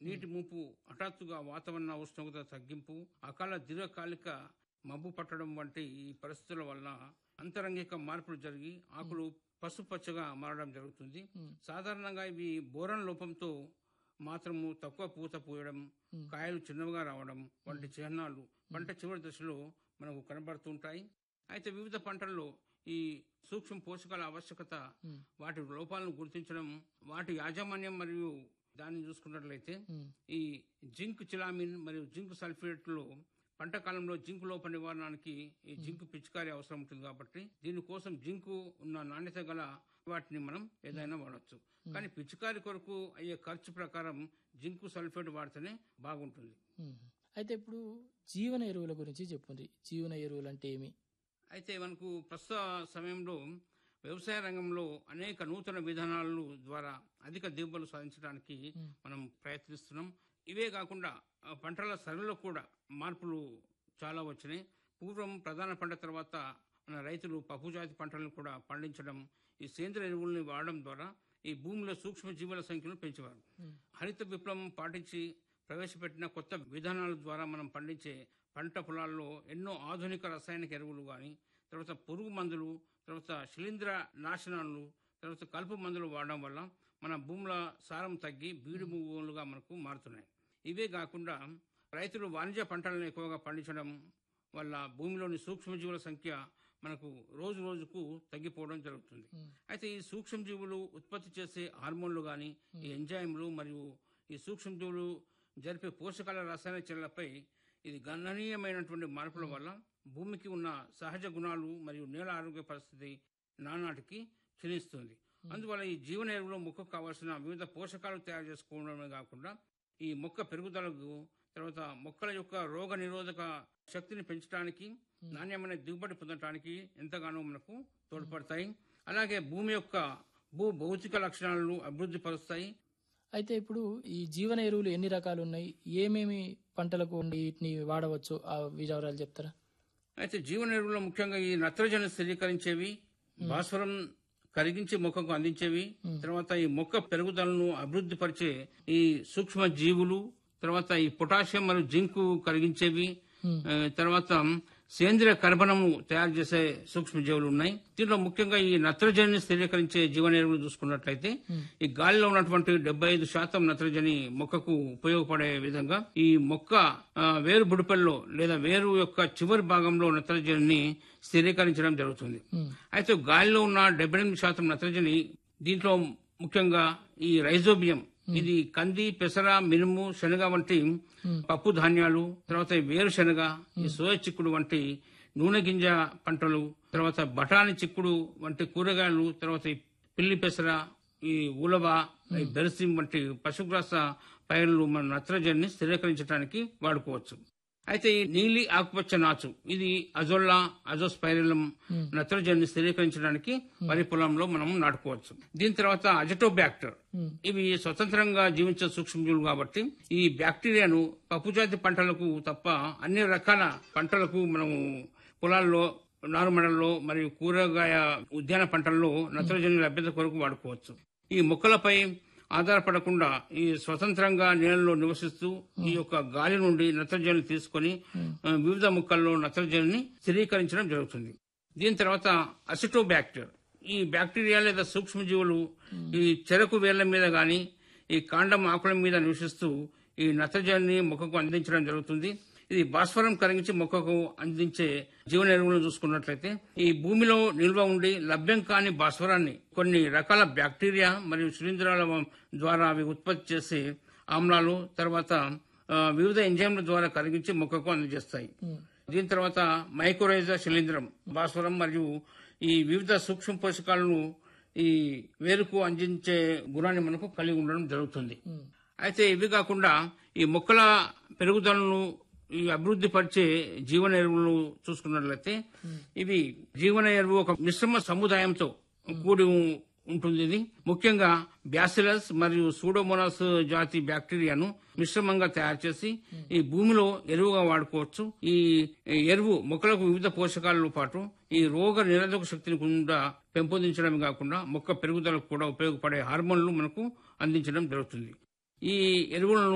నీటి ముంపు హఠాత్తుగా వాతావరణ ఉష్ణోగ్రత తగ్గింపు అకాల దీర్ఘకాలిక మబ్బు పట్టడం వంటి ఈ పరిస్థితుల వలన అంతరంగిక మార్పులు జరిగి ఆకులు పసుపచ్చగా మారడం జరుగుతుంది ఉమ్. సాధారణంగా ఇవి బోరన్ లోపంతో మాత్రము తక్కువ పూత పూయడం ఉమ్. కాయలు చిన్నవిగా రావడం వంటి చిహ్నాలు పంట చివరి దశలో మనకు కనబడుతుంటాయి అయితే వివిధ పంటల్లో ఈ సూక్ష్మ పోషకాల ఆవశ్యకత ఉమ్. వాటి లోపాలను గుర్తించడం వాటి యాజమాన్యం మరియు దాన్ని చూసుకున్నట్లయితే ఉమ్. ఈ జింక్ చిలామిన్ మరియు జింక్ సల్ఫేట్లో పంట కాలంలో జింక్ లోప నివారణకి ఈ జింక్ పిచికారి అవసరం ఉంటుంది కాబట్టి దీనికోసం జింకు ఉన్న నాణ్యత గల వాటిని మనం ఏదైనా వాడచ్చు కానీ పిచికారి కొరకు అయ్యే ఖర్చు ప్రకారం జింకు సల్ఫేట్ వాడితేనే బాగుంటుంది ఉమ్. అయితే ఇప్పుడు జీవన ఎరువుల గురించి చెప్పండి జీవన ఎరువులు అంటే ఏమి అయితే మనకు ప్రస్తుత సమయంలో వ్యవసాయ రంగంలో అనేక నూతన విధానాల ద్వారా అధిక దిగుబడులు సాధించడానికి మ్మ్. మనం ప్రయత్నిస్తున్నాం ఇవే కాకుండా ఆ, పంటల సరళలో కూడా మార్పులు చాలా వచ్చినాయి పూర్వం ప్రధాన పంట తర్వాత మన రైతులు పప్పుజాతి పంటలను కూడా పండించడం ఈ సేంద్రియ ఎరువుల్ని వాడడం ద్వారా ఈ భూమిలో సూక్ష్మ జీవుల సంఖ్యను పెంచేవారు ఉమ్. హరిత విప్లవం పాటించి ప్రవేశపెట్టిన కొత్త విధానాల ద్వారా మనం పండించే పంట పొలాల్లో ఎన్నో ఆధునిక రసాయనిక ఎరువులు కానీ తర్వాత పురుగు మందులు తర్వాత శిలీంద్ర నాశనాలు తర్వాత కలుపు మందులు వాడడం వల్ల మన భూముల సారం తగ్గి బీడు భూములుగా మనకు మారుతున్నాయి ఇవే కాకుండా రైతులు వాణిజ్య పంటలను ఎక్కువగా పండించడం వల్ల భూమిలోని సూక్ష్మజీవుల సంఖ్య మనకు రోజు రోజుకు తగ్గిపోవడం జరుగుతుంది ఉమ్. అయితే ఈ సూక్ష్మజీవులు ఉత్పత్తి చేసే హార్మోన్లు కానీ ఈ ఎంజైమ్లు మరియు ఈ సూక్ష్మజీవులు జరిపే పోషకాల రసాయన చర్యలపై ఇది గణనీయమైనటువంటి మార్పుల వల్ల భూమికి ఉన్న సహజ గుణాలు మరియు నేల ఆరోగ్య పరిస్థితి నానాటికి క్షీణిస్తుంది అందువల్ల ఈ జీవన ఎరువులో మొక్కకు కావాల్సిన వివిధ పోషకాలు తయారు చేసుకోవడమే కాకుండా ఈ మొక్క పెరుగుదలకు తర్వాత మొక్కల యొక్క రోగ నిరోధక శక్తిని పెంచడానికి నాణ్యమైన దిగుబడి పొందడానికి ఎంతగానో మనకు తోడ్పడతాయి అలాగే భూమి యొక్క భూ భౌతిక లక్షణాలను అభివృద్ధి పరుస్తాయి అయితే ఇప్పుడు ఈ జీవన ఎరువులు ఎన్ని రకాలు ఉన్నాయి ఏమేమి పంటలకు వీటిని వాడవచ్చు ఆ వివరాలు చెప్తారా అయితే జీవన ఎరువుల్లో ముఖ్యంగా ఈ నత్రజని స్థిరీకరించేవి భాస్వరం కరిగించి మొక్కకు అందించేవి తర్వాత ఈ మొక్క పెరుగుదలను అభివృద్ధి పరిచే ఈ సూక్ష్మ జీవులు తర్వాత ఈ పొటాషియం మరియు జింకు కరిగించేవి ఉమ్. ఆ, తర్వాత సేంద్రియ కర్బనము తయారు చేసే సూక్ష్మజీవులు ఉన్నాయి దీంట్లో ముఖ్యంగా ఈ నత్రజనిని స్థిరీకరించే జీవన ఎరువులు చూసుకున్నట్లయితే ఈ గాలిలో ఉన్నటువంటి డెబ్బై ఐదు శాతం నత్రజని మొక్కకు ఉపయోగపడే విధంగా ఈ మొక్క ఆ, వేరు బుడిపెల్లో లేదా వేరు యొక్క చివరి భాగంలో నత్రజనిని స్థిరీకరించడం జరుగుతుంది ఉమ్. అయితే గాలిలో ఉన్న డెబ్బై ఎనిమిది శాతం నత్రజని దీంట్లో ముఖ్యంగా ఈ రైజోబియం ఇది కంది పెసర మినుము శనగ వంటి పప్పు ధాన్యాలు తర్వాత ఈ వేరుశనగ ఈ సోయ చిక్కుడు వంటి నూనె గింజ పంటలు తర్వాత బఠానీ చిక్కుడు వంటి కూరగాయలు తర్వాత ఈ పిల్లి పెసర ఈ ఉలవ ఈ బెరసిం వంటి పశుగ్రాస పైర్లు మన నత్రజనిని స్థిరీకరించడానికి వాడుకోవచ్చు అయితే ఈ నీలి ఆకుపచ్చ నాచు ఇది అజోల్లా అజోస్పైరిలం నత్రజనిని స్థిరీకరించడానికి వరి పొలంలో మనం నాటుకోవచ్చు దీని తర్వాత అజటోబ్యాక్టర్ ఉమ్. ఇవి స్వతంత్రంగా జీవించే సూక్ష్మజీవులు కాబట్టి ఈ బ్యాక్టీరియాను పప్పుజాతి పంటలకు తప్ప అన్ని రకాల పంటలకు మనము పొలాల్లో నారుమడల్లో మరియు కూరగాయ ఉద్యాన పంటల్లో నత్రజని లభ్యత కొరకు వాడుకోవచ్చు ఈ మొక్కలపై ఆధారపడకుండా ఈ స్వతంత్రంగా నేలలో నివసిస్తూ ఈ యొక్క గాలి నుండి నత్రజని తీసుకొని ఆ, వివిధ మొక్కల్లో నత్రజనిని స్థిరీకరించడం జరుగుతుంది దీని తర్వాత అసిటోబ్యాక్టర్ ఈ బ్యాక్టీరియా లేదా సూక్ష్మజీవులు ఈ చెరకు వేళ్ల మీద గాని ఈ కాండం ఆకుల మీద నివసిస్తూ ఈ నత్రజనిని మొక్కకు అందించడం జరుగుతుంది ఇది భాస్వరం కరిగించి మొక్కకు అందించే జీవన ఎరువులను చూసుకున్నట్లయితే ఈ భూమిలో నిల్వ ఉండి లభ్యం కాని భాస్వరాన్ని కొన్ని రకాల బ్యాక్టీరియా మరియు శిలీంధ్రాల ద్వారా అవి ఉత్పత్తి చేసే ఆమ్లాలు తర్వాత ఆ, వివిధ ఎంజైమ్ల ద్వారా కరిగించి మొక్కకు అందజేస్తాయి ఉమ్. దీని తర్వాత మైక్రోరైజా శిలీంధ్రం భాస్వరం మరియు ఈ వివిధ సూక్ష్మ పోషకాలను ఈ వేరుకు అందించే గుణాన్ని మనకు కలిగి ఉండడం జరుగుతుంది ఉమ్. అయితే ఇవి కాకుండా ఈ మొక్కల పెరుగుదలను ఈ అభివృద్ధి పరిచే జీవన ఎరువులను చూసుకున్నట్లయితే ఇవి జీవన ఎరువు ఒక మిశ్రమ సముదాయంతో కూడి ఉ- ఉంటుంది ఇది ముఖ్యంగా బ్యాసిలస్ మరియు సూడోమోనాస్ జాతి బ్యాక్టీరియాను మిశ్రమంగా తయారు చేసి ఈ భూమిలో ఎరువుగా వాడుకోవచ్చు ఈ ఎరువు మొక్కలకు వివిధ పోషకాలతో పాటు ఈ రోగ నిరోధక శక్తిని కూడా పెంపొందించడమే కాకుండా మొక్క పెరుగుదలకు కూడా ఉపయోగపడే హార్మోన్లు మనకు అందించడం జరుగుతుంది ఈ ఎరువులను